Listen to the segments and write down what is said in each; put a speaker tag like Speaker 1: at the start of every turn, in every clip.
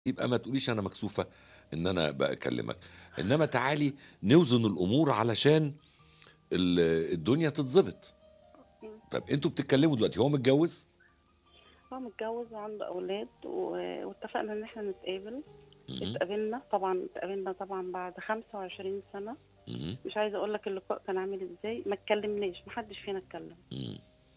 Speaker 1: يبقى ما تقوليش أنا مكسوفة إن أنا باكلمك، إنما تعالي نوزن الأمور علشان ال الدنيا تتضبط.
Speaker 2: إمم.
Speaker 1: طيب أنتم بتتكلموا دلوقتي، هو متجوز؟
Speaker 2: هو متجوز وعنده أولاد و واتفقنا إن إحنا نتقابل،
Speaker 1: اهم.
Speaker 2: اتقابلنا طبعًا اتقابلنا طبعًا بعد 25 سنة،
Speaker 1: اهم.
Speaker 2: مش عايزة أقول لك اللقاء كان عامل إزاي، ما اتكلمناش، ما حدش فينا اتكلم.
Speaker 1: إمم.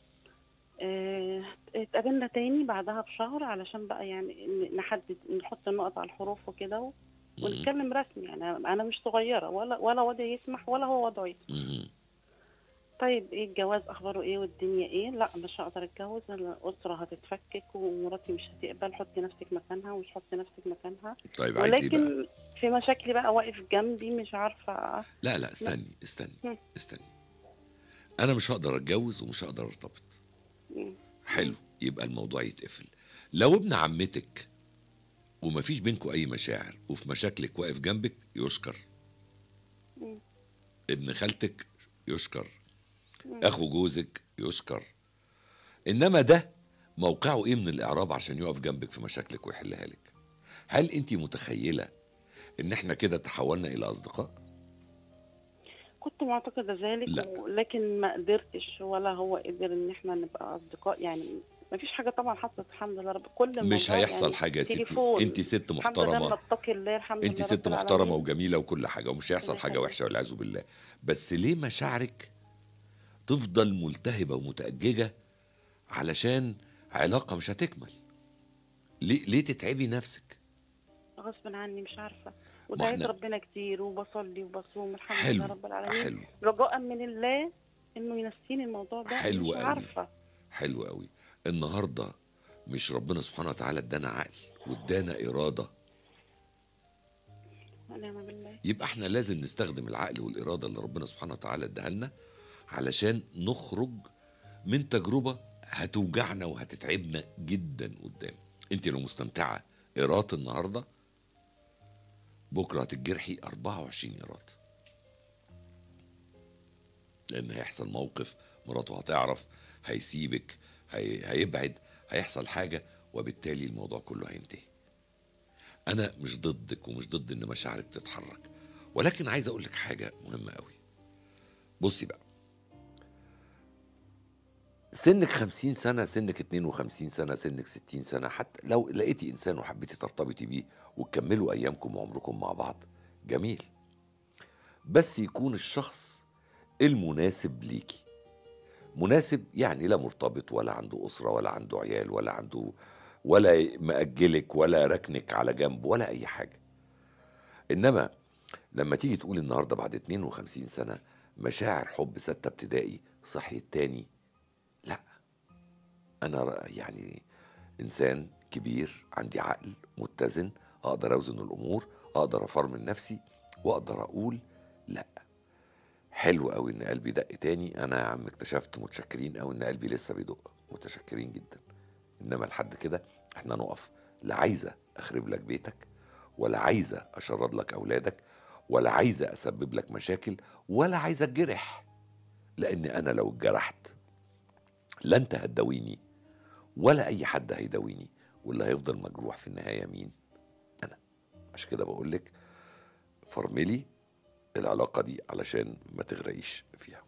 Speaker 2: آآ اتقابلنا تاني بعدها بشهر علشان بقى يعني ن نحدد نحط النقط على الحروف وكده و
Speaker 1: اهم.
Speaker 2: ونتكلم رسمي، يعني أنا مش صغيرة ولا ولا وضعي يسمح ولا هو وضعه يسمح.
Speaker 1: اهم.
Speaker 2: طيب إيه الجواز أخباره إيه والدنيا إيه؟ لأ مش هاقدر أتجوز، الأسرة هتتفكك ومراتي مش هتقبل، حطي نفسِك مكانها ومش حطي نفسِك مكانها،
Speaker 1: طيب عايزة إيه بقى؟
Speaker 2: ولكن في مشاكلي بقى واقف جنبي مش عارفة
Speaker 1: لا، لأ
Speaker 2: لأ.
Speaker 1: استني، استني،
Speaker 2: إمم.
Speaker 1: استني. أنا مش هاقدر أتجوز ومش هاقدر أرتبط.
Speaker 2: إمم.
Speaker 1: حلو، يبقى الموضوع يتقفل. لو ابن عمتِك وما فيش بينكم أي مشاعر وفي مشاكلِك واقف جنبِك يُشكر.
Speaker 2: إمم.
Speaker 1: ابن خالتِك يُشكر.
Speaker 2: إمم.
Speaker 1: أخو جوزِك يُشكر. إنما ده موقعه إيه من الإعراب عشان يقف جنبِك في مشاكلِك ويحلها لِك؟ هل أنتِ متخيلة إن إحنا كده تحولنا إلى أصدقاء؟
Speaker 2: كنت معتقدة ذلك
Speaker 1: لأ.
Speaker 2: ولكن ما قدرتش ولا هو قدر إن إحنا نبقى أصدقاء، يعني ما فيش حاجة طبعًا حصلت الحمد لله رب كل
Speaker 1: مش
Speaker 2: الموضوع
Speaker 1: هيحصل
Speaker 2: يعني
Speaker 1: حاجة يا ستي،
Speaker 2: تليفون
Speaker 1: أنتِ ست
Speaker 2: الحمد لله
Speaker 1: محترمة.
Speaker 2: بنتقي الله الحمد
Speaker 1: أنتِ
Speaker 2: لله
Speaker 1: ست
Speaker 2: رب
Speaker 1: محترمة
Speaker 2: العالمين.
Speaker 1: وجميلة وكل حاجة ومش هيحصل
Speaker 2: الله
Speaker 1: حاجة
Speaker 2: يخليك.
Speaker 1: وحشة والعياذ بالله، بس ليه مشاعرِك تفضل ملتهبة ومتأججة علشان علاقة مش هتكمل؟ ليه ليه تتعبي نفسِك؟
Speaker 2: غصبٍ عني مش عارفة،
Speaker 1: ما
Speaker 2: ودعيت
Speaker 1: إحنا
Speaker 2: ربنا كتير وباصلي وباصوم الحمد
Speaker 1: حلو،
Speaker 2: لله رب العالمين،
Speaker 1: حلو.
Speaker 2: رجاءً من الله إنه ينسيني الموضوع ده،
Speaker 1: حلو
Speaker 2: مش
Speaker 1: أوي،
Speaker 2: عارفة.
Speaker 1: حلو أوي. النهارده مش ربنا سبحانه وتعالى ادانا عقل وادانا إرادة.
Speaker 2: ونعم بالله.
Speaker 1: يبقى إحنا لازم نستخدم العقل والإرادة اللي ربنا سبحانه وتعالى اداها لنا علشان نخرج من تجربة هتوجعنا وهتتعبنا جدًا قدام. أنتِ لو مستمتعة إيراد النهارده بكرة هتتجرحي 24 إيراد. لأن هيحصل موقف، مراته هتعرف، هيسيبِك، هي هيبعد، هيحصل حاجة وبالتالي الموضوع كله هينتهي. أنا مش ضدِّك ومش ضد إن مشاعرِك تتحرك، ولكن عايز أقول لِك حاجة مهمة أوي. بُصّي بقى. سنِّك 50 سنة، سنِّك 52 سنة، سنِّك 60 سنة، حتى لو لقيتِ إنسان وحبيتِ ترتبطي بيه وتكملوا أيامكم وعمركم مع بعض، جميل. بس يكون الشخص المناسب ليكِ. مناسب يعني لا مرتبط ولا عنده أسرة ولا عنده عيال ولا عنده ولا مأجّلِك ولا راكنِك على جنب ولا أي حاجة. إنما لمّا تيجي تقولي النهارده بعد 52 سنة مشاعر حب سَتّة ابتدائي صحيت تاني، لأ. أنا ر يعني إنسان كبير، عندي عقل متزن، أقدر أوزن الأمور، أقدر أفرمل نفسي وأقدر أقول لأ. حلو أوي إن قلبي دَق تاني، أنا يا عم اكتشفت متشكرين أوي إن قلبي لسه بيدق، متشكرين جدًا. إنما لحد كده إحنا نُقف، لا عايزة أخرب لك بيتك ولا عايزة أشرّد لك أولادك ولا عايزة أسبب لك مشاكل ولا عايزة أتجرح. لإن أنا لو اتجرحت لا أنت هتداويني ولا أي حد هيداويني، واللي هيفضل مجروح في النهاية مين؟ أنا. عشان كده باقول لِك فرملي العلاقة دي علشان ما تغرقيش فيها.